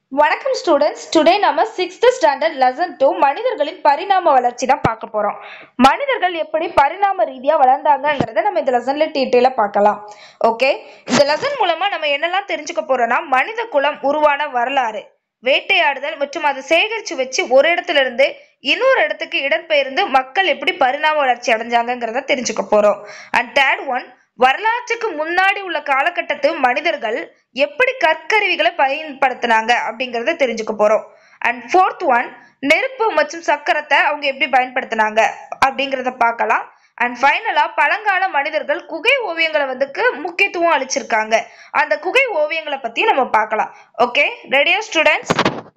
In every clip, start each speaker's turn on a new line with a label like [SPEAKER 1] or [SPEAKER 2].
[SPEAKER 1] வணக்கம் students today நம்ம sixth standard lesson two மனிதர்களின் பரிணாம வளர்ச்சி தான் பார்க்க போறோம் மனிதர்கள் எப்படி பரிணாம ரீதியா வளர்ந்தாங்கங்கிறத நம்ம இந்த லெசன்ல டீட்டெயிலா பார்க்கலாம் ஓகே இந்த லெசன் மூலமா நம்ம என்னெல்லாம் தெரிஞ்சுக்க போறோம்னா மனித குலம் உருவான வரலாறு வேட்டையாடுதல் மற்றும் அதை சேகரிச்சு வச்சு ஒரு இடத்துல இருந்து இன்னொரு இடத்துக்கு இடம்பெயர்ந்து மக்கள் எப்படி பரிணாம வளர்ச்சி அடைஞ்சாங்கங்கிறத தெரிஞ்சுக்க போறோம் அண்ட் தேர்ட் ஒன் வரலாற்றுக்கு முன்னாடி உள்ள காலகட்டத்து மனிதர்கள் எப்படி கற்கருவிகளை பயன்படுத்தினாங்க அப்படிங்கறத தெரிஞ்சுக்க போறோம் அண்ட் ஃபோர்த் ஒன் நெருப்பு மற்றும் சக்கரத்தை அவங்க எப்படி பயன்படுத்தினாங்க அப்படிங்கறத பார்க்கலாம் அண்ட் ஃபைனலா பழங்கால மனிதர்கள் குகை ஓவியங்களை வந்துக்கு முக்கியத்துவம் அளிச்சிருக்காங்க அந்த குகை ஓவியங்களை பத்தி நம்ம பார்க்கலாம் ஓகே ரெடியா ஸ்டூடெண்ட்ஸ்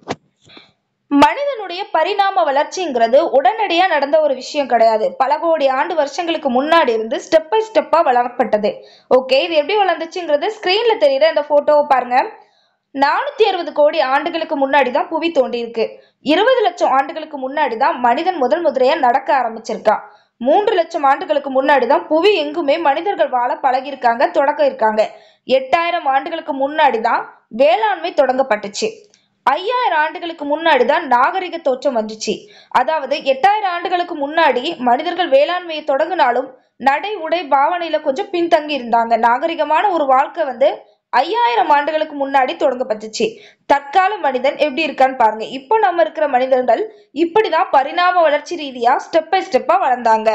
[SPEAKER 1] மனிதனுடைய பரிணாம வளர்ச்சிங்கிறது உடனடியா நடந்த ஒரு விஷயம் கிடையாது பல கோடி ஆண்டு வருஷங்களுக்கு முன்னாடி இருந்து ஸ்டெப் பை ஸ்டெப்பா வளரப்பட்டது ஓகே இது எப்படி வளர்ந்துச்சுங்கிறது ஸ்கிரீன்ல தெரியுற இந்த போட்டோவை பாருங்க நானூத்தி அறுபது கோடி ஆண்டுகளுக்கு முன்னாடி தான் புவி தோண்டியிருக்கு இருபது லட்சம் ஆண்டுகளுக்கு முன்னாடி தான் மனிதன் முதல் முதலையா நடக்க ஆரம்பிச்சிருக்கான் மூன்று லட்சம் ஆண்டுகளுக்கு முன்னாடி தான் புவி எங்குமே மனிதர்கள் வாழ பழகியிருக்காங்க தொடக்க இருக்காங்க எட்டாயிரம் ஆண்டுகளுக்கு முன்னாடி தான் வேளாண்மை தொடங்கப்பட்டுச்சு ஐயாயிரம் ஆண்டுகளுக்கு முன்னாடி தான் நாகரிக தோற்றம் வந்துச்சு அதாவது எட்டாயிரம் ஆண்டுகளுக்கு முன்னாடி மனிதர்கள் வேளாண்மையை தொடங்கினாலும் நடை உடை பாவனையில கொஞ்சம் பின்தங்கி இருந்தாங்க நாகரிகமான ஒரு வாழ்க்கை வந்து ஐயாயிரம் ஆண்டுகளுக்கு முன்னாடி தொடங்கப்பட்டுச்சு தற்கால மனிதன் எப்படி இருக்கான்னு பாருங்க இப்போ நம்ம இருக்கிற மனிதர்கள் இப்படிதான் பரிணாம வளர்ச்சி ரீதியா ஸ்டெப் பை ஸ்டெப்பா வளர்ந்தாங்க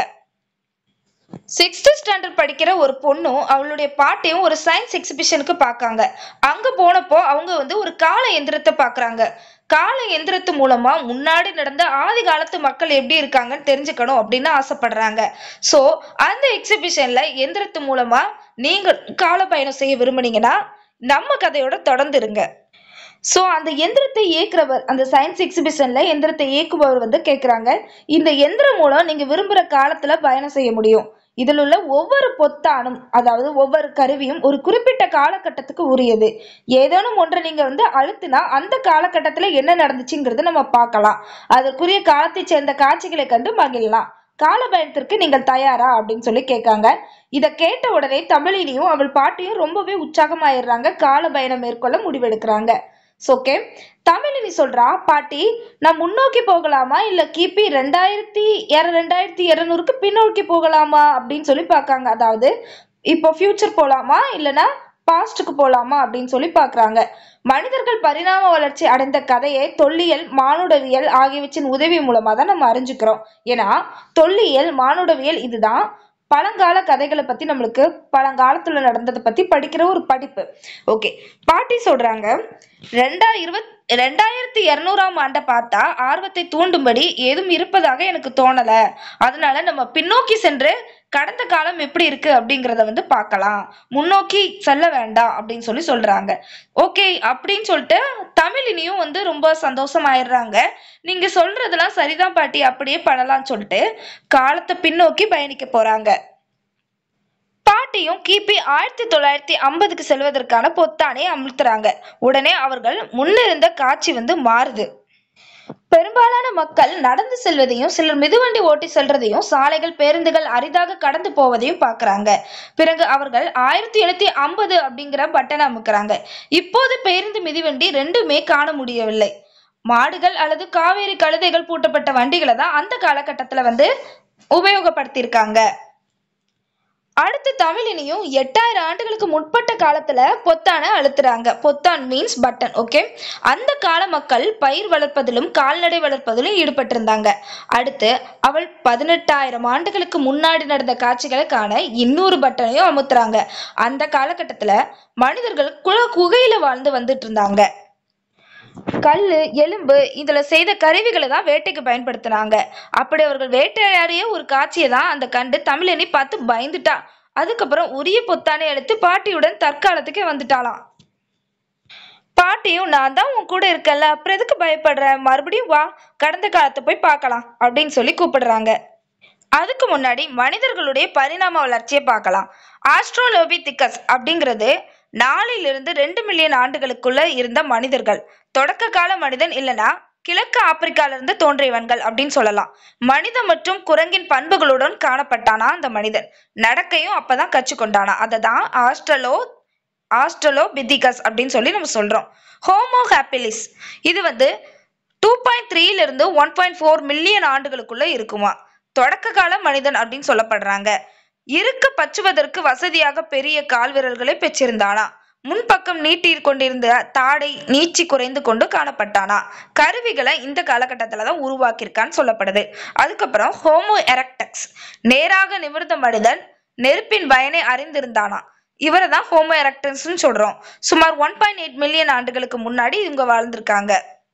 [SPEAKER 1] சிக்ஸ்த் ஸ்டாண்டர்ட் படிக்கிற ஒரு பொண்ணும் அவளுடைய பாட்டியும் ஒரு சயின்ஸ் எக்ஸிபிஷனுக்கு பார்க்காங்க அங்க போனப்போ அவங்க வந்து ஒரு கால எந்திரத்தை பார்க்கறாங்க கால எந்திரத்து மூலமா முன்னாடி நடந்த ஆதி காலத்து மக்கள் எப்படி இருக்காங்கன்னு தெரிஞ்சுக்கணும் அப்படின்னு ஆசைப்படுறாங்க ஸோ அந்த எக்ஸிபிஷன்ல எந்திரத்து மூலமா நீங்க கால பயணம் செய்ய விரும்புனீங்கன்னா நம்ம கதையோட தொடர்ந்து இருங்க ஸோ அந்த எந்திரத்தை இயக்குறவர் அந்த சயின்ஸ் எக்ஸிபிஷன்ல எந்திரத்தை இயக்குபவர் வந்து கேட்குறாங்க இந்த எந்திரம் மூலம் நீங்க விரும்புற காலத்துல பயணம் செய்ய முடியும் இதில் உள்ள ஒவ்வொரு பொத்தானும் அதாவது ஒவ்வொரு கருவியும் ஒரு குறிப்பிட்ட காலகட்டத்துக்கு உரியது ஏதேனும் ஒன்றை நீங்க வந்து அழுத்தினா அந்த காலகட்டத்துல என்ன நடந்துச்சுங்கிறத நம்ம பார்க்கலாம் அதற்குரிய காலத்தை சேர்ந்த காட்சிகளை கண்டு மகிழலாம் கால பயணத்திற்கு நீங்கள் தயாரா அப்படின்னு சொல்லி கேட்காங்க இதை கேட்ட உடனே தமிழினியும் அவள் பாட்டியும் ரொம்பவே உற்சாகமாயிடுறாங்க கால பயணம் மேற்கொள்ள முடிவெடுக்கிறாங்க ஓகே தமிழினி சொல்றா பாட்டி நான் முன்னோக்கி போகலாமா இல்ல கிபி ரெண்டாயிரத்தி இர- ரெண்டாயிரத்தி இருநூறுக்கு பின்னோக்கி போகலாமா அப்படின்னு சொல்லி பார்க்காங்க அதாவது இப்போ ஃபியூச்சர் போலாமா இல்லைன்னா பாஸ்டுக்கு போலாமா அப்படின்னு சொல்லி பார்க்கறாங்க மனிதர்கள் பரிணாம வளர்ச்சி அடைந்த கதையை தொல்லியல் மானுடவியல் ஆகியவற்றின் உதவி மூலமா தான் நம்ம அறிஞ்சுக்கிறோம் ஏன்னா தொல்லியல் மானுடவியல் இதுதான் பழங்கால கதைகளை பத்தி நம்மளுக்கு பழங்காலத்துல நடந்ததை பத்தி படிக்கிற ஒரு படிப்பு ஓகே பாட்டி சொல்றாங்க ரெண்டா இருபத் ரெண்டாயிரத்தி இருநூறாம் ஆண்டை பார்த்தா ஆர்வத்தை தூண்டும்படி ஏதும் இருப்பதாக எனக்கு தோணல அதனால நம்ம பின்னோக்கி சென்று கடந்த காலம் எப்படி இருக்கு அப்படிங்கிறத வந்து பார்க்கலாம் முன்னோக்கி செல்ல வேண்டாம் அப்படின்னு சொல்லி சொல்றாங்க ஓகே அப்படின்னு சொல்லிட்டு தமிழினியும் வந்து ரொம்ப சந்தோஷமாயிடுறாங்க நீங்க சொல்றதெல்லாம் சரிதான் பாட்டி அப்படியே பண்ணலாம்னு சொல்லிட்டு காலத்தை பின்னோக்கி பயணிக்க போறாங்க பாட்டியும் கிபி ஆயிரத்தி தொள்ளாயிரத்தி ஐம்பதுக்கு செல்வதற்கான பொத்தானை அமுழ்த்துறாங்க உடனே அவர்கள் முன்னிருந்த காட்சி வந்து மாறுது பெரும்பாலான மக்கள் நடந்து செல்வதையும் சிலர் மிதிவண்டி ஓட்டி செல்றதையும் சாலைகள் பேருந்துகள் அரிதாக கடந்து போவதையும் பார்க்கறாங்க பிறகு அவர்கள் ஆயிரத்தி எழுநூத்தி ஐம்பது அப்படிங்கிற பட்டனை அமுக்குறாங்க இப்போது பேருந்து மிதிவண்டி ரெண்டுமே காண முடியவில்லை மாடுகள் அல்லது காவேரி கழுதைகள் பூட்டப்பட்ட வண்டிகளை தான் அந்த காலகட்டத்துல வந்து உபயோகப்படுத்தியிருக்காங்க அடுத்து தமிழினியும் எட்டாயிரம் ஆண்டுகளுக்கு முற்பட்ட காலத்துல பொத்தானை அழுத்துறாங்க பொத்தான் மீன்ஸ் பட்டன் ஓகே அந்த கால மக்கள் பயிர் வளர்ப்பதிலும் கால்நடை வளர்ப்பதிலும் ஈடுபட்டிருந்தாங்க அடுத்து அவள் பதினெட்டாயிரம் ஆண்டுகளுக்கு முன்னாடி நடந்த காட்சிகளை காண இன்னொரு பட்டனையும் அமுத்துறாங்க அந்த காலகட்டத்துல மனிதர்கள் குல குகையில வாழ்ந்து வந்துட்டு இருந்தாங்க கல் எலும்பு இதுல செய்த கருவிகளை தான் வேட்டைக்கு பயன்படுத்தினாங்க அப்படி அவர்கள் வேட்டையாடிய ஒரு காட்சியை தான் அந்த கண்டு தமிழினி பார்த்து பயந்துட்டா அதுக்கப்புறம் உரிய பொத்தானை எடுத்து பாட்டியுடன் தற்காலத்துக்கே வந்துட்டாளாம் பாட்டியும் நான் தான் உன் கூட இருக்கல அப்புறம் எதுக்கு பயப்படுற மறுபடியும் வா கடந்த காலத்தை போய் பார்க்கலாம் அப்படின்னு சொல்லி கூப்பிடுறாங்க அதுக்கு முன்னாடி மனிதர்களுடைய பரிணாம வளர்ச்சியை பார்க்கலாம் ஆஸ்ட்ரோலோபிதிகஸ் அப்படிங்கிறது நாலிலிருந்து ரெண்டு மில்லியன் ஆண்டுகளுக்குள்ள இருந்த மனிதர்கள் தொடக்க கால மனிதன் இல்லனா கிழக்கு ஆப்பிரிக்கால இருந்து தோன்றியவன்கள் அப்படின்னு சொல்லலாம் மனித மற்றும் குரங்கின் பண்புகளுடன் காணப்பட்டானா அந்த மனிதன் நடக்கையும் அப்பதான் கற்றுக்கொண்டானா அதை தான் ஆஸ்ட்ரலோ ஆஸ்ட்ரலோபிதிகஸ் அப்படின்னு சொல்லி நம்ம சொல்றோம் ஹோமோ ஹாப்பிலிஸ் இது வந்து டூ பாயிண்ட் த்ரீல இருந்து ஒன் பாயிண்ட் ஃபோர் மில்லியன் ஆண்டுகளுக்குள்ள இருக்குமா தொடக்க கால மனிதன் அப்படின்னு சொல்லப்படுறாங்க இருக்க பச்சுவதற்கு வசதியாக பெரிய கால் விரல்களை பெற்றிருந்தானா முன்பக்கம் நீட்டி கொண்டிருந்த தாடை நீச்சி குறைந்து கொண்டு காணப்பட்டானா கருவிகளை இந்த காலகட்டத்தில் தான் உருவாக்கியிருக்கான்னு சொல்லப்படுது அதுக்கப்புறம் ஹோமோ எரக்டக்ஸ் நேராக நிமிர்ந்த மனிதன் நெருப்பின் பயனை அறிந்திருந்தானா இவரை தான் ஹோமோ எரக்டன்ஸ்னு சொல்றோம் சுமார் ஒன் பாயிண்ட் எயிட் மில்லியன் ஆண்டுகளுக்கு முன்னாடி இவங்க வாழ்ந்திருக்காங்க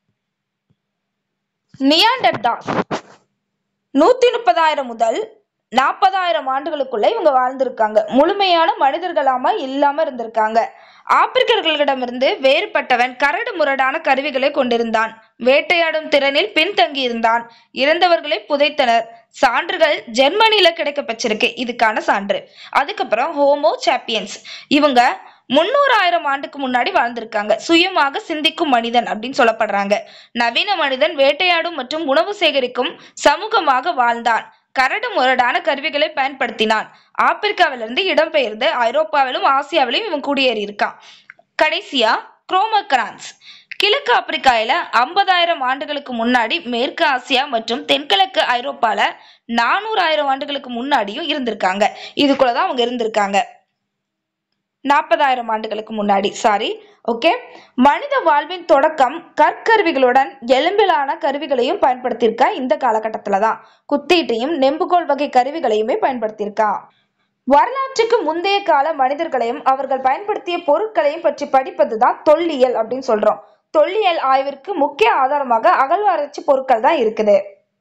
[SPEAKER 1] நியாண்டர்டாஸ் நூத்தி முப்பதாயிரம் முதல் நாற்பதாயிரம் ஆண்டுகளுக்குள்ள இவங்க வாழ்ந்திருக்காங்க முழுமையான மனிதர்களாம இல்லாம இருந்திருக்காங்க ஆப்பிரிக்கர்களிடமிருந்து வேறுபட்டவன் கரடு முரடான கருவிகளை கொண்டிருந்தான் வேட்டையாடும் திறனில் பின்தங்கியிருந்தான் இறந்தவர்களை புதைத்தனர் சான்றுகள் ஜெர்மனியில கிடைக்க பெற்றிருக்கு இதுக்கான சான்று அதுக்கப்புறம் ஹோமோ சாப்பியன்ஸ் இவங்க முன்னூறாயிரம் ஆண்டுக்கு முன்னாடி வாழ்ந்திருக்காங்க சுயமாக சிந்திக்கும் மனிதன் அப்படின்னு சொல்லப்படுறாங்க நவீன மனிதன் வேட்டையாடும் மற்றும் உணவு சேகரிக்கும் சமூகமாக வாழ்ந்தான் கரடு முரடான கருவிகளை பயன்படுத்தினான் ஆப்பிரிக்காவிலிருந்து இடம்பெயர்ந்து ஐரோப்பாவிலும் ஆசியாவிலும் இவன் குடியேறி இருக்கான் கடைசியா குரோமோகிரான்ஸ் கிழக்கு ஆப்பிரிக்காயில ஐம்பதாயிரம் ஆண்டுகளுக்கு முன்னாடி மேற்கு ஆசியா மற்றும் தென்கிழக்கு ஐரோப்பால நானூறாயிரம் ஆண்டுகளுக்கு முன்னாடியும் இருந்திருக்காங்க இதுக்குள்ளதான் அவங்க இருந்திருக்காங்க நாற்பதாயிரம் ஆண்டுகளுக்கு முன்னாடி சாரி ஓகே மனித வாழ்வின் தொடக்கம் கற்கருவிகளுடன் எலும்பிலான கருவிகளையும் பயன்படுத்தியிருக்கா இந்த காலகட்டத்துல தான் குத்தீட்டையும் நெம்புகோல் வகை கருவிகளையுமே பயன்படுத்தியிருக்கா வரலாற்றுக்கு முந்தைய கால மனிதர்களையும் அவர்கள் பயன்படுத்திய பொருட்களையும் பற்றி படிப்பது தான் தொல்லியல் அப்படின்னு சொல்றோம் தொல்லியல் ஆய்விற்கு முக்கிய ஆதாரமாக அகழ்வாராய்ச்சி பொருட்கள் தான் இருக்குது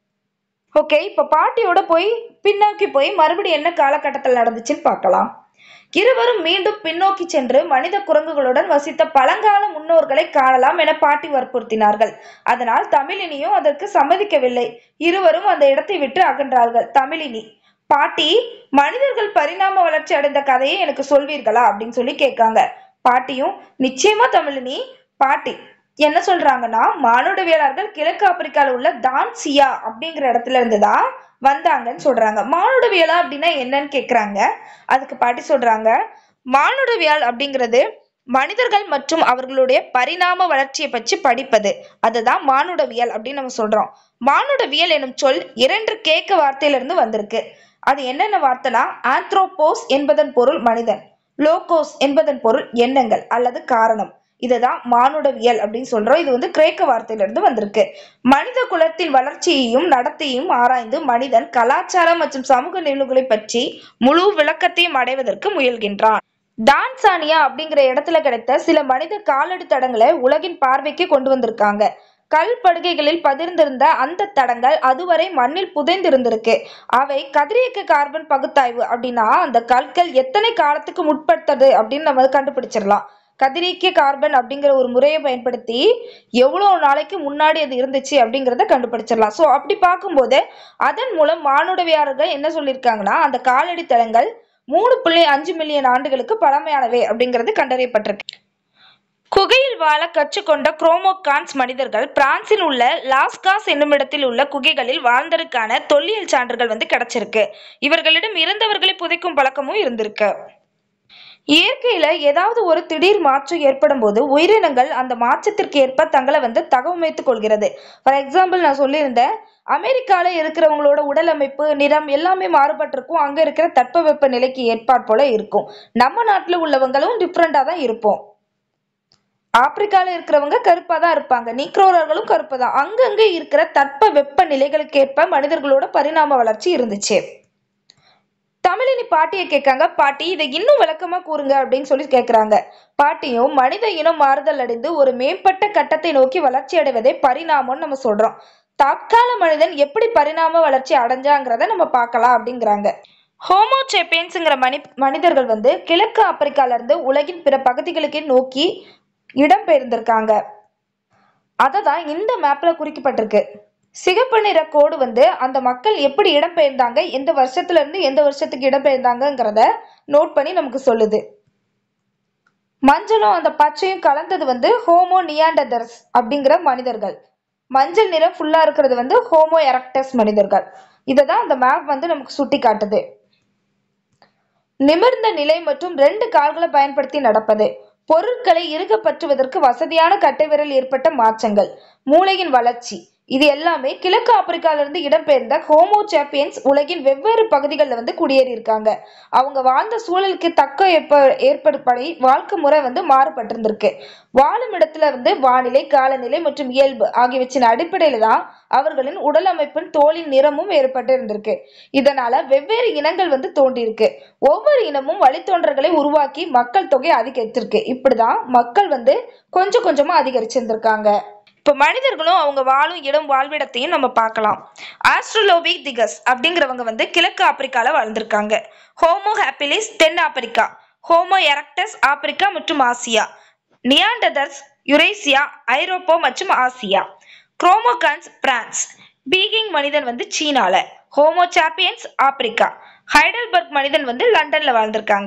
[SPEAKER 1] ஓகே இப்ப பாட்டியோட போய் பின்னோக்கி போய் மறுபடியும் என்ன காலகட்டத்தில் நடந்துச்சுன்னு பார்க்கலாம் இருவரும் மீண்டும் பின்னோக்கி சென்று மனித குரங்குகளுடன் வசித்த பழங்கால முன்னோர்களை காணலாம் என பாட்டி வற்புறுத்தினார்கள் அதனால் தமிழினியும் அதற்கு சம்மதிக்கவில்லை இருவரும் அந்த இடத்தை விட்டு அகன்றார்கள் தமிழினி பாட்டி மனிதர்கள் பரிணாம வளர்ச்சி அடைந்த கதையை எனக்கு சொல்வீர்களா அப்படின்னு சொல்லி கேட்காங்க பாட்டியும் நிச்சயமா தமிழினி பாட்டி என்ன சொல்றாங்கன்னா மானுடவியலாளர்கள் கிழக்கு ஆப்பிரிக்கால உள்ள தான்சியா அப்படிங்கிற இடத்துல இருந்து தான் வந்தாங்கன்னு சொல்றாங்க மானுடவியலா அப்படின்னா என்னன்னு கேக்குறாங்க அதுக்கு பாட்டி சொல்றாங்க மானுடவியல் அப்படிங்கிறது மனிதர்கள் மற்றும் அவர்களுடைய பரிணாம வளர்ச்சியை பற்றி படிப்பது அதுதான் மானுடவியல் அப்படின்னு நம்ம சொல்றோம் மானுடவியல் எனும் சொல் இரண்டு கேக்க வார்த்தையிலிருந்து வந்திருக்கு அது என்னென்ன வார்த்தைனா ஆந்த்ரோபோஸ் என்பதன் பொருள் மனிதன் லோகோஸ் என்பதன் பொருள் எண்ணங்கள் அல்லது காரணம் இதுதான் மானுடவியல் அப்படின்னு சொல்றோம் இது வந்து கிரேக்க வார்த்தையிலிருந்து வந்திருக்கு மனித குலத்தின் வளர்ச்சியையும் நடத்தையும் ஆராய்ந்து மனிதன் கலாச்சாரம் மற்றும் சமூக நிகழ்வுகளை பற்றி முழு விளக்கத்தையும் அடைவதற்கு முயல்கின்றான் டான்சானியா அப்படிங்கிற இடத்துல கிடைத்த சில மனித காலடி தடங்களை உலகின் பார்வைக்கு கொண்டு வந்திருக்காங்க கல் படுகைகளில் பதிர்ந்திருந்த அந்த தடங்கள் அதுவரை மண்ணில் புதைந்திருந்திருக்கு அவை கதிரியக்க கார்பன் பகுத்தாய்வு அப்படின்னா அந்த கற்கள் எத்தனை காலத்துக்கு முற்பட்டது அப்படின்னு நம்ம கண்டுபிடிச்சிடலாம் கதிரியக்க கார்பன் அப்படிங்கிற ஒரு முறையை பயன்படுத்தி எவ்வளோ நாளைக்கு முன்னாடி அது இருந்துச்சு அப்படிங்கிறத கண்டுபிடிச்சிடலாம் ஸோ அப்படி பார்க்கும்போது அதன் மூலம் மானுடவியாளர்கள் என்ன சொல்லியிருக்காங்கன்னா அந்த காலடி தளங்கள் மூணு புள்ளி அஞ்சு மில்லியன் ஆண்டுகளுக்கு பழமையானவை அப்படிங்கிறது கண்டறியப்பட்டிருக்கு குகையில் வாழ கற்றுக்கொண்ட குரோமோகான்ஸ் மனிதர்கள் பிரான்சில் உள்ள லாஸ்காஸ் என்னுமிடத்தில் உள்ள குகைகளில் வாழ்ந்ததற்கான தொல்லியல் சான்றுகள் வந்து கிடைச்சிருக்கு இவர்களிடம் இறந்தவர்களை புதைக்கும் பழக்கமும் இருந்திருக்கு இயற்கையில ஏதாவது ஒரு திடீர் மாற்றம் ஏற்படும் போது உயிரினங்கள் அந்த மாற்றத்திற்கு ஏற்ப தங்களை வந்து தகவமைத்துக் கொள்கிறது ஃபார் எக்ஸாம்பிள் நான் சொல்லியிருந்தேன் அமெரிக்கால இருக்கிறவங்களோட உடல் அமைப்பு நிறம் எல்லாமே மாறுபட்டிருக்கும் அங்க இருக்கிற தட்பவெப்ப நிலைக்கு ஏற்பாடு போல இருக்கும் நம்ம நாட்டுல உள்ளவங்களும் டிஃப்ரெண்டா தான் இருப்போம் ஆப்பிரிக்கால இருக்கிறவங்க கருப்பா தான் இருப்பாங்க நீக்ரோரர்களும் கருப்பு தான் அங்கங்க இருக்கிற தட்ப வெப்ப நிலைகளுக்கு ஏற்ப மனிதர்களோட பரிணாம வளர்ச்சி இருந்துச்சு தமிழினி பாட்டியை கேட்காங்க பாட்டி இதை இன்னும் விளக்கமா கூறுங்க அப்படின்னு சொல்லி கேட்குறாங்க பாட்டியும் மனித இனம் மாறுதல் அடைந்து ஒரு மேம்பட்ட கட்டத்தை நோக்கி வளர்ச்சி அடைவதே பரிணாமம்னு நம்ம சொல்றோம் தற்கால மனிதன் எப்படி பரிணாம வளர்ச்சி அடைஞ்சாங்கிறத நம்ம பார்க்கலாம் அப்படிங்கிறாங்க ஹோமோசேப்பியன்ஸுங்கிற மனி மனிதர்கள் வந்து கிழக்கு ஆப்பிரிக்கால இருந்து உலகின் பிற பகுதிகளுக்கு நோக்கி இடம்பெயர்ந்திருக்காங்க அதை தான் இந்த மேப்ல குறிக்கப்பட்டிருக்கு சிகப்பு நிற கோடு வந்து அந்த மக்கள் எப்படி இடம்பெயர்ந்தாங்க எந்த வருஷத்துல இருந்து எந்த வருஷத்துக்கு இடம்பெயர்ந்தாங்கங்கிறத நோட் பண்ணி நமக்கு சொல்லுது மஞ்சளும் அந்த பச்சையும் கலந்தது வந்து ஹோமோ நியாண்டதர்ஸ் அப்படிங்கிற மனிதர்கள் மஞ்சள் நிறம் ஃபுல்லா இருக்கிறது வந்து ஹோமோ எரக்டஸ் மனிதர்கள் இதை தான் அந்த மேப் வந்து நமக்கு சுட்டி காட்டுது நிமிர்ந்த நிலை மற்றும் ரெண்டு கால்களை பயன்படுத்தி நடப்பது பொருட்களை இறுக பற்றுவதற்கு வசதியான கட்டைவிரல் ஏற்பட்ட மாற்றங்கள் மூளையின் வளர்ச்சி இது எல்லாமே கிழக்கு ஆப்பிரிக்கால இருந்து இடம்பெயர்ந்த ஹோமோ சாப்பியன்ஸ் உலகின் வெவ்வேறு பகுதிகளில் வந்து குடியேறி இருக்காங்க அவங்க வாழ்ந்த சூழலுக்கு தக்க ஏற்ப ஏற்படுபடி வாழ்க்கை முறை வந்து மாறுபட்டிருந்திருக்கு வாழும் இடத்துல வந்து வானிலை காலநிலை மற்றும் இயல்பு ஆகியவற்றின் அடிப்படையில தான் அவர்களின் உடல் அமைப்பின் தோலின் நிறமும் வேறுபட்டு இருந்திருக்கு இதனால வெவ்வேறு இனங்கள் வந்து தோன்றியிருக்கு ஒவ்வொரு இனமும் வழித்தோன்றல்களை உருவாக்கி மக்கள் தொகை அதிகரித்திருக்கு இப்படிதான் மக்கள் வந்து கொஞ்சம் கொஞ்சமா அதிகரிச்சிருந்திருக்காங்க இப்போ மனிதர்களும் அவங்க வாழும் இடம் வாழ்விடத்தையும் நம்ம பார்க்கலாம் ஆஸ்ட்ரலோபிதிகஸ் அப்படிங்கிறவங்க வந்து கிழக்கு ஆப்பிரிக்கால வாழ்ந்திருக்காங்க ஹோமோ ஹாப்பிலிஸ் தென் ஆப்பிரிக்கா ஹோமோ எரக்டஸ் ஆப்பிரிக்கா மற்றும் ஆசியா நியாண்டதர்ஸ் யுரேசியா ஐரோப்பா மற்றும் ஆசியா குரோமோகான்ஸ் பிரான்ஸ் பீகிங் மனிதன் வந்து சீனால ஹோமோ சாப்பியன்ஸ் ஆப்பிரிக்கா ஹைடல்பர்க் மனிதன் வந்து லண்டன்ல வாழ்ந்திருக்காங்க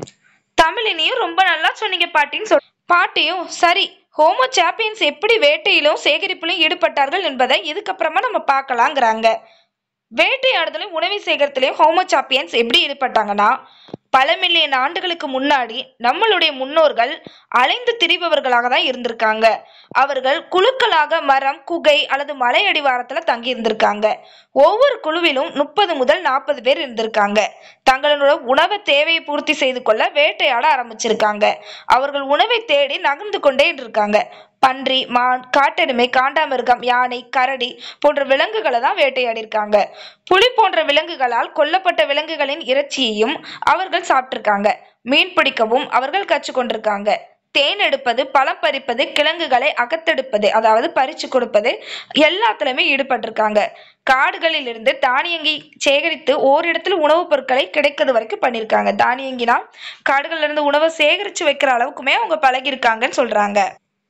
[SPEAKER 1] தமிழினியும் ரொம்ப நல்லா சொன்னீங்க பாட்டின்னு சொல் பாட்டியும் சரி ஹோமோ சாப்பியன்ஸ் எப்படி வேட்டையிலும் சேகரிப்பிலும் ஈடுபட்டார்கள் என்பதை இதுக்கப்புறமா நம்ம பார்க்கலாங்கிறாங்க வேட்டையாடுதலையும் உணவை சேகரத்திலையும் ஹோமோ சாப்பியன்ஸ் எப்படி ஈடுபட்டாங்கன்னா பல மில்லியன் ஆண்டுகளுக்கு முன்னாடி நம்மளுடைய முன்னோர்கள் அலைந்து திரிபவர்களாக தான் இருந்திருக்காங்க அவர்கள் குழுக்களாக மரம் குகை அல்லது மலை அடிவாரத்துல தங்கி இருந்திருக்காங்க ஒவ்வொரு குழுவிலும் முப்பது முதல் நாற்பது பேர் இருந்திருக்காங்க தங்களோட உணவு தேவையை பூர்த்தி செய்து கொள்ள வேட்டையாட ஆரம்பிச்சிருக்காங்க அவர்கள் உணவை தேடி நகர்ந்து கொண்டே இருக்காங்க பன்றி மான் காட்டெருமை காண்டாமிருகம் யானை கரடி போன்ற விலங்குகளை தான் வேட்டையாடிருக்காங்க புலி போன்ற விலங்குகளால் கொல்லப்பட்ட விலங்குகளின் இறைச்சியையும் அவர்கள் சாப்பிட்டிருக்காங்க மீன் பிடிக்கவும் அவர்கள் கற்றுக்கொண்டிருக்காங்க தேன் எடுப்பது பழம் பறிப்பது கிழங்குகளை அகத்தெடுப்பது அதாவது பறிச்சு கொடுப்பது எல்லாத்துலயுமே ஈடுபட்டிருக்காங்க காடுகளில் இருந்து தானியங்கி சேகரித்து ஓரிடத்துல உணவுப் பொருட்களை கிடைக்கிறது வரைக்கும் பண்ணியிருக்காங்க தானியங்கினா காடுகள்ல இருந்து உணவை சேகரிச்சு வைக்கிற அளவுக்குமே அவங்க பழகியிருக்காங்கன்னு சொல்றாங்க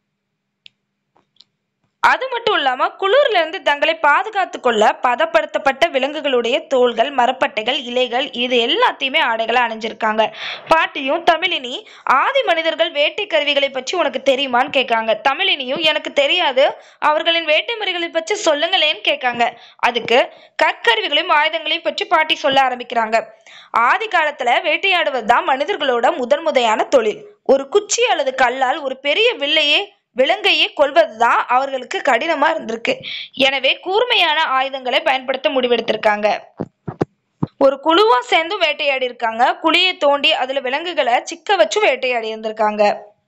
[SPEAKER 1] அது மட்டும் இல்லாம குளிர்ல இருந்து தங்களை பாதுகாத்து கொள்ள பதப்படுத்தப்பட்ட விலங்குகளுடைய தோள்கள் மரப்பட்டைகள் இலைகள் இது எல்லாத்தையுமே ஆடைகளை அணிஞ்சிருக்காங்க பாட்டியும் தமிழினி ஆதி மனிதர்கள் வேட்டை கருவிகளை பற்றி உனக்கு தெரியுமான்னு கேட்காங்க தமிழினியும் எனக்கு தெரியாது அவர்களின் வேட்டை முறைகளை பற்றி சொல்லுங்களேன்னு கேட்காங்க அதுக்கு கற்கருவிகளையும் ஆயுதங்களையும் பற்றி பாட்டி சொல்ல ஆரம்பிக்கிறாங்க ஆதி காலத்துல வேட்டையாடுவது தான் மனிதர்களோட முதன் முதையான தொழில் ஒரு குச்சி அல்லது கல்லால் ஒரு பெரிய வில்லையே விலங்கையே கொல்வதுதான் அவர்களுக்கு கடினமா இருந்திருக்கு எனவே கூர்மையான ஆயுதங்களை பயன்படுத்த முடிவெடுத்திருக்காங்க ஒரு குழுவா சேர்ந்து வேட்டையாடி இருக்காங்க குழியை தோண்டி அதுல விலங்குகளை சிக்க வச்சு வேட்டையாடி இருந்திருக்காங்க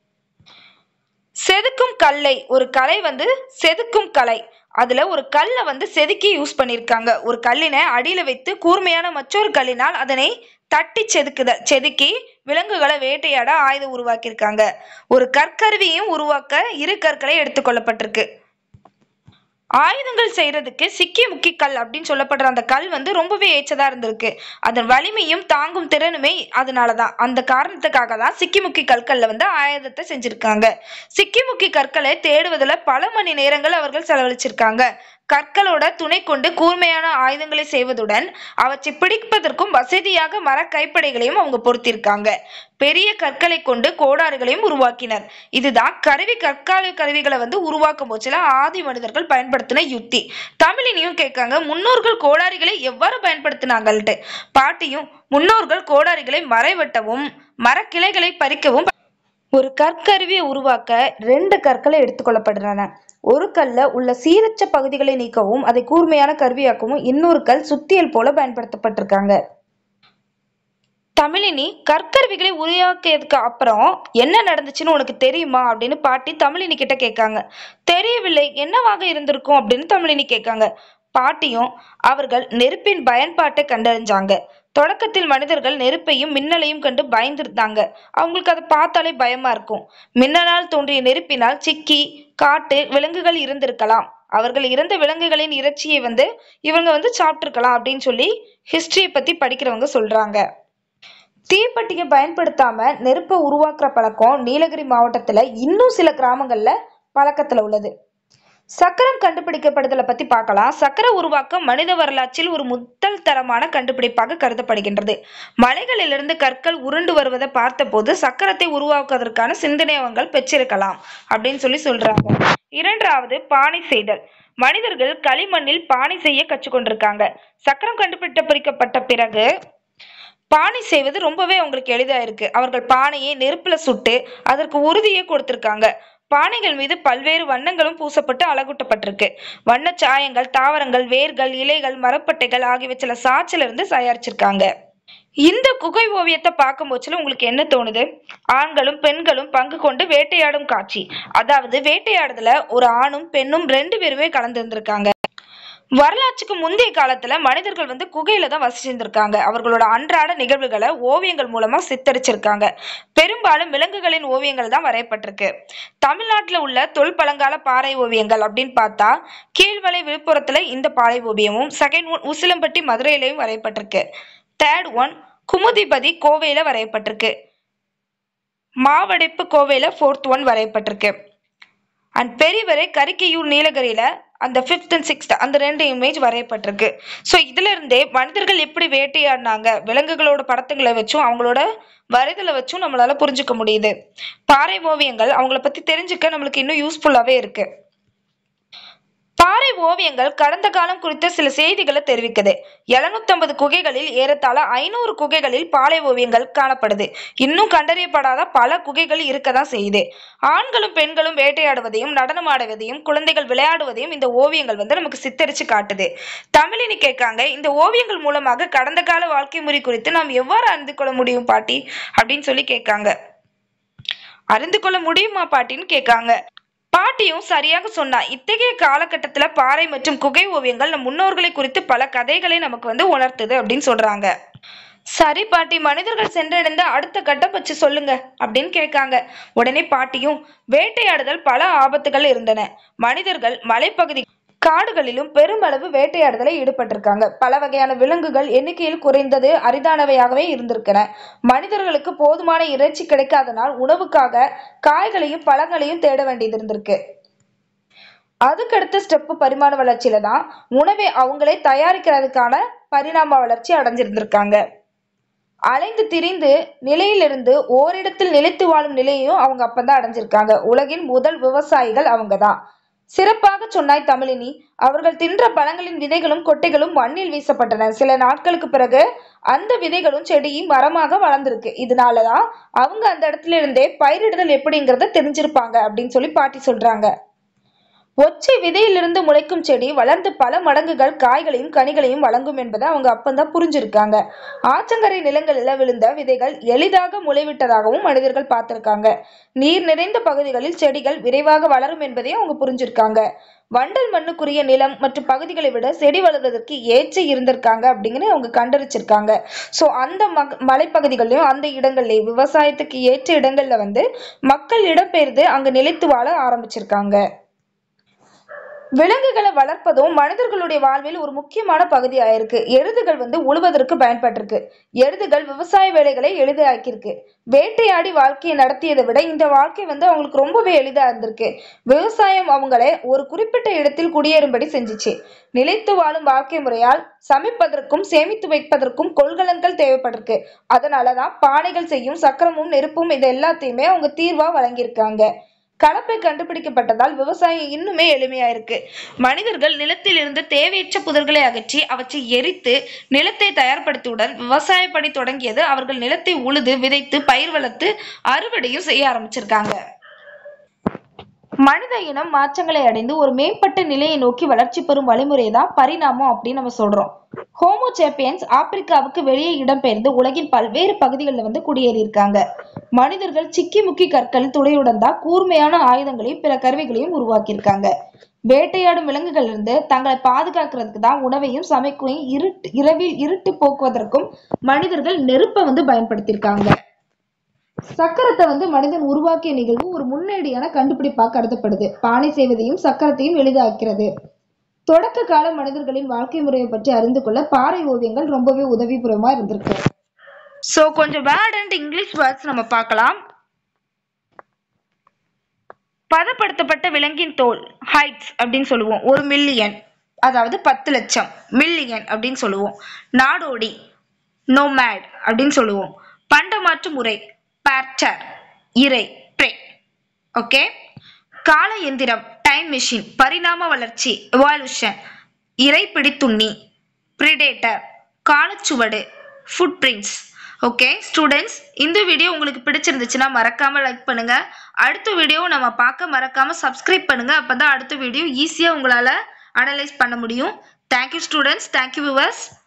[SPEAKER 1] செதுக்கும் கல்லை ஒரு கலை வந்து செதுக்கும் கலை அதுல ஒரு கல்லை வந்து செதுக்கி யூஸ் பண்ணியிருக்காங்க ஒரு கல்லினை அடியில வைத்து கூர்மையான மற்றொரு கல்லினால் அதனை தட்டி செதுக்குதல் செதுக்கி விலங்குகளை வேட்டையாட ஆயுதம் உருவாக்கியிருக்காங்க ஒரு கற்கருவியும் உருவாக்க இரு கற்களை எடுத்துக்கொள்ளப்பட்டிருக்கு ஆயுதங்கள் செய்யறதுக்கு சிக்கி முக்கி கல் அப்படின்னு சொல்லப்படுற அந்த கல் வந்து ரொம்பவே ஏற்றதா இருந்திருக்கு அதன் வலிமையும் தாங்கும் திறனுமே அதனாலதான் அந்த காரணத்துக்காக தான் சிக்கி முக்கி கற்கள்ல வந்து ஆயுதத்தை செஞ்சிருக்காங்க சிக்கி முக்கி கற்களை தேடுவதில் பல மணி நேரங்கள் அவர்கள் செலவழிச்சிருக்காங்க கற்களோட துணை கொண்டு கூர்மையான ஆயுதங்களை செய்வதுடன் அவற்றை பிடிப்பதற்கும் வசதியாக மர கைப்படைகளையும் அவங்க பொருத்தியிருக்காங்க பெரிய கற்களை கொண்டு கோடாறுகளையும் உருவாக்கினர் இதுதான் கருவி கற்கால கருவிகளை வந்து உருவாக்கும் போச்சுல ஆதி மனிதர்கள் பயன்படுத்தின யுத்தி தமிழினியும் கேட்காங்க முன்னோர்கள் கோடாரிகளை எவ்வாறு பயன்படுத்தினாங்கள்ட்டு பாட்டியும் முன்னோர்கள் கோடாரிகளை மறை வெட்டவும் மரக்கிளைகளை பறிக்கவும் ஒரு கற்கருவியை உருவாக்க ரெண்டு கற்களை எடுத்துக்கொள்ளப்படுறன ஒரு கல்ல உள்ள சீரற்ற பகுதிகளை நீக்கவும் அதை கூர்மையான கருவியாக்கவும் இன்னொரு கல் சுத்தியல் போல பயன்படுத்தப்பட்டிருக்காங்க தமிழினி கற்கருவிகளை உருவாக்கியதுக்கு அப்புறம் என்ன நடந்துச்சுன்னு உனக்கு தெரியுமா அப்படின்னு பாட்டி தமிழினி கிட்ட கேட்காங்க தெரியவில்லை என்னவாக இருந்திருக்கும் அப்படின்னு தமிழினி கேட்காங்க பாட்டியும் அவர்கள் நெருப்பின் பயன்பாட்டை கண்டறிஞ்சாங்க தொடக்கத்தில் மனிதர்கள் நெருப்பையும் மின்னலையும் கண்டு பயந்துருந்தாங்க அவங்களுக்கு அதை பார்த்தாலே பயமா இருக்கும் மின்னலால் தோன்றிய நெருப்பினால் சிக்கி காட்டு விலங்குகள் இருந்திருக்கலாம் அவர்கள் இறந்த விலங்குகளின் இறைச்சியை வந்து இவங்க வந்து சாப்பிட்டிருக்கலாம் அப்படின்னு சொல்லி ஹிஸ்டரியை பத்தி படிக்கிறவங்க சொல்றாங்க தீப்பெட்டியை பயன்படுத்தாம நெருப்பை உருவாக்குற பழக்கம் நீலகிரி மாவட்டத்துல இன்னும் சில கிராமங்கள்ல பழக்கத்துல உள்ளது சக்கரம் கண்டுபிடிக்கப்படுதலை பத்தி பார்க்கலாம் சக்கர உருவாக்கம் மனித வரலாற்றில் ஒரு முதல் தரமான கண்டுபிடிப்பாக கருதப்படுகின்றது மலைகளிலிருந்து கற்கள் உருண்டு வருவதை பார்த்தபோது சக்கரத்தை உருவாக்குவதற்கான சிந்தனை அவங்கள் பெற்றிருக்கலாம் அப்படின்னு சொல்லி சொல்றாங்க இரண்டாவது பானை செய்தல் மனிதர்கள் களிமண்ணில் பானை செய்ய கற்றுக்கொண்டிருக்காங்க சக்கரம் கண்டுபிடிக்கப்பட்ட பிறகு பானை செய்வது ரொம்பவே அவங்களுக்கு எளிதா இருக்கு அவர்கள் பானையை நெருப்புல சுட்டு அதற்கு உறுதியை கொடுத்திருக்காங்க பானைகள் மீது பல்வேறு வண்ணங்களும் பூசப்பட்டு அழகூட்டப்பட்டிருக்கு வண்ண சாயங்கள் தாவரங்கள் வேர்கள் இலைகள் மரப்பட்டைகள் ஆகியவற்றில சாச்சில இருந்து தயாரிச்சிருக்காங்க இந்த குகை ஓவியத்தை பார்க்கும் போச்சுல உங்களுக்கு என்ன தோணுது ஆண்களும் பெண்களும் பங்கு கொண்டு வேட்டையாடும் காட்சி அதாவது வேட்டையாடுதல ஒரு ஆணும் பெண்ணும் ரெண்டு பேருமே கலந்துருந்திருக்காங்க வரலாற்றுக்கு முந்தைய காலத்துல மனிதர்கள் வந்து குகையில தான் வசிச்சிருந்திருக்காங்க அவர்களோட அன்றாட நிகழ்வுகளை ஓவியங்கள் மூலமா சித்தரிச்சிருக்காங்க பெரும்பாலும் விலங்குகளின் ஓவியங்கள் தான் வரையப்பட்டிருக்கு தமிழ்நாட்டுல உள்ள தொல்பழங்கால பாறை ஓவியங்கள் அப்படின்னு பார்த்தா கீழ்வளை விழுப்புரத்துல இந்த பாறை ஓவியமும் செகண்ட் ஒன் உசிலம்பட்டி மதுரையிலையும் வரையப்பட்டிருக்கு தேர்ட் ஒன் குமுதிபதி கோவையில வரையப்பட்டிருக்கு மாவடைப்பு கோவையில ஃபோர்த் ஒன் வரையப்பட்டிருக்கு அண்ட் பெரியவரை கரிக்கையூர் நீலகிரியில அந்த ஃபிஃப்த் அண்ட் சிக்ஸ்த் அந்த ரெண்டு இமேஜ் வரையப்பட்டிருக்கு ஸோ இதுல இருந்தே மனிதர்கள் எப்படி வேட்டையாடினாங்க விலங்குகளோட படத்துங்களை வச்சும் அவங்களோட வரைதலை வச்சும் நம்மளால புரிஞ்சுக்க முடியுது பாறை ஓவியங்கள் அவங்கள பத்தி தெரிஞ்சுக்க நம்மளுக்கு இன்னும் யூஸ்ஃபுல்லாவே இருக்கு பாறை ஓவியங்கள் கடந்த காலம் குறித்த சில செய்திகளை தெரிவிக்குது எழுநூத்தம்பது குகைகளில் ஏறத்தாழ ஐநூறு குகைகளில் பாலை ஓவியங்கள் காணப்படுது இன்னும் கண்டறியப்படாத பல குகைகள் இருக்கதான் செய்யுது ஆண்களும் பெண்களும் வேட்டையாடுவதையும் நடனமாடுவதையும் குழந்தைகள் விளையாடுவதையும் இந்த ஓவியங்கள் வந்து நமக்கு சித்தரிச்சு காட்டுது தமிழினி கேட்காங்க இந்த ஓவியங்கள் மூலமாக கடந்த கால வாழ்க்கை முறை குறித்து நாம் எவ்வாறு அறிந்து கொள்ள முடியும் பாட்டி அப்படின்னு சொல்லி கேட்காங்க அறிந்து கொள்ள முடியுமா பாட்டின்னு கேட்காங்க பாட்டியும் சரியாக சொன்னா இத்தகைய காலகட்டத்துல பாறை மற்றும் குகை ஓவியங்கள் நம் முன்னோர்களை குறித்து பல கதைகளை நமக்கு வந்து உணர்த்துது அப்படின்னு சொல்றாங்க சரி பாட்டி மனிதர்கள் சென்றடைந்த அடுத்த கட்டம் வச்சு சொல்லுங்க அப்படின்னு கேட்காங்க உடனே பாட்டியும் வேட்டையாடுதல் பல ஆபத்துகள் இருந்தன மனிதர்கள் மலைப்பகுதி காடுகளிலும் பெருமளவு வேட்டையாடுதலை ஈடுபட்டிருக்காங்க பல வகையான விலங்குகள் எண்ணிக்கையில் குறைந்தது அரிதானவையாகவே இருந்திருக்கின மனிதர்களுக்கு போதுமான இறைச்சி கிடைக்காதனால் உணவுக்காக காய்களையும் பழங்களையும் தேட வேண்டியது இருந்திருக்கு அதுக்கடுத்த ஸ்டெப்பு பரிமாண வளர்ச்சியில தான் உணவை அவங்களே தயாரிக்கிறதுக்கான பரிணாம வளர்ச்சி அடைஞ்சிருந்திருக்காங்க அலைந்து திரிந்து நிலையிலிருந்து ஓரிடத்தில் நிலைத்து வாழும் நிலையையும் அவங்க அப்பதான் அடைஞ்சிருக்காங்க உலகின் முதல் விவசாயிகள் அவங்க தான் சிறப்பாக சொன்னாய் தமிழினி அவர்கள் தின்ற பழங்களின் விதைகளும் கொட்டைகளும் மண்ணில் வீசப்பட்டன சில நாட்களுக்கு பிறகு அந்த விதைகளும் செடியும் மரமாக வளர்ந்திருக்கு இதனாலதான் அவங்க அந்த இடத்துல இருந்தே பயிரிடுதல் எப்படிங்கிறத தெரிஞ்சிருப்பாங்க அப்படின்னு சொல்லி பாட்டி சொல்றாங்க ஒற்றை விதையிலிருந்து முளைக்கும் செடி வளர்ந்து பல மடங்குகள் காய்களையும் கனிகளையும் வழங்கும் என்பதை அவங்க அப்பந்தான் புரிஞ்சிருக்காங்க ஆற்றங்கரை நிலங்களில் விழுந்த விதைகள் எளிதாக முளைவிட்டதாகவும் மனிதர்கள் பார்த்திருக்காங்க நீர் நிறைந்த பகுதிகளில் செடிகள் விரைவாக வளரும் என்பதையும் அவங்க புரிஞ்சிருக்காங்க வண்டல் மண்ணுக்குரிய நிலம் மற்றும் பகுதிகளை விட செடி வளர்வதற்கு ஏற்ற இருந்திருக்காங்க அப்படிங்கிறது அவங்க கண்டறிச்சிருக்காங்க ஸோ அந்த மக் மலைப்பகுதிகள்லையும் அந்த இடங்கள்லையும் விவசாயத்துக்கு ஏற்ற இடங்கள்ல வந்து மக்கள் இடம்பெயர்ந்து அங்க நிலைத்து வாழ ஆரம்பிச்சிருக்காங்க விலங்குகளை வளர்ப்பதும் மனிதர்களுடைய வாழ்வில் ஒரு முக்கியமான பகுதியாக இருக்கு எருதுகள் வந்து உழுவதற்கு பயன்பட்டிருக்கு எருதுகள் விவசாய வேலைகளை எளிதாக்கியிருக்கு வேட்டையாடி வாழ்க்கையை நடத்தியதை விட இந்த வாழ்க்கை வந்து அவங்களுக்கு ரொம்பவே எளிதா இருந்திருக்கு விவசாயம் அவங்களை ஒரு குறிப்பிட்ட இடத்தில் குடியேறும்படி செஞ்சுச்சு நிலைத்து வாழும் வாழ்க்கை முறையால் சமைப்பதற்கும் சேமித்து வைப்பதற்கும் கொள்கலன்கள் தேவைப்பட்டிருக்கு அதனாலதான் பானைகள் செய்யும் சக்கரமும் நெருப்பும் இது எல்லாத்தையுமே அவங்க தீர்வா வழங்கியிருக்காங்க கலப்பை கண்டுபிடிக்கப்பட்டதால் விவசாயம் இன்னுமே எளிமையா இருக்கு மனிதர்கள் நிலத்தில் இருந்து தேவையற்ற புதர்களை அகற்றி அவற்றை எரித்து நிலத்தை தயார்படுத்தியுடன் விவசாய பணி தொடங்கியது அவர்கள் நிலத்தை உழுது விதைத்து பயிர் வளர்த்து அறுவடையும் செய்ய ஆரம்பிச்சிருக்காங்க மனித இனம் மாற்றங்களை அடைந்து ஒரு மேம்பட்ட நிலையை நோக்கி வளர்ச்சி பெறும் வழிமுறையை தான் பரிணாமம் அப்படின்னு நம்ம சொல்றோம் ஹோமோ சேப்பியன்ஸ் ஆப்பிரிக்காவுக்கு வெளியே இடம்பெயர்ந்து உலகின் பல்வேறு பகுதிகளில் வந்து குடியேறியிருக்காங்க மனிதர்கள் சிக்கி முக்கி கற்கள் துணையுடன் தான் கூர்மையான ஆயுதங்களையும் பிற கருவிகளையும் உருவாக்கியிருக்காங்க வேட்டையாடும் விலங்குகளிலிருந்து தங்களை பாதுகாக்கிறதுக்கு தான் உணவையும் சமைக்கையும் இருட்டு இரவில் இருட்டு போக்குவதற்கும் மனிதர்கள் நெருப்பை வந்து பயன்படுத்தியிருக்காங்க சக்கரத்தை வந்து மனிதன் உருவாக்கிய நிகழ்வு ஒரு முன்னேடியான கண்டுபிடிப்பாக கருதப்படுது பானை செய்வதையும் சக்கரத்தையும் எளிதாக்கிறது தொடக்க கால மனிதர்களின் வாழ்க்கை முறையை பற்றி அறிந்து கொள்ள பாறை ஓவியங்கள் ரொம்பவே உதவிபுரமா இருந்திருக்கு ஸோ கொஞ்சம் வேர்ட் அண்ட் இங்கிலீஷ் வேர்ட்ஸ் நம்ம பார்க்கலாம் பதப்படுத்தப்பட்ட விலங்கின் தோல் ஹைட்ஸ் அப்படின்னு சொல்லுவோம் ஒரு மில்லியன் அதாவது பத்து லட்சம் மில்லியன் அப்படின்னு சொல்லுவோம் நாடோடி நோமேட் அப்படின்னு சொல்லுவோம் பண்டமாற்று முறை பேர்டர் இறை ப்ரே ஓகே கால எந்திரம் டைம் மிஷின் பரிணாம வளர்ச்சி எவால்யூஷன் இறை பிடித்துண்ணி பிரிடேட்டர் காலச்சுவடு ஃபுட் பிரிண்ட்ஸ் ஓகே ஸ்டூடெண்ட்ஸ் இந்த வீடியோ உங்களுக்கு பிடிச்சிருந்துச்சுன்னா மறக்காம லைக் பண்ணுங்க அடுத்த வீடியோ நம்ம பார்க்க மறக்காம சப்ஸ்கிரைப் பண்ணுங்க அப்பதான் அடுத்த வீடியோ ஈஸியாக உங்களால் அனலைஸ் பண்ண முடியும் தேங்க்யூ ஸ்டூடெண்ட்ஸ் தேங்க்யூ விவர்ஸ்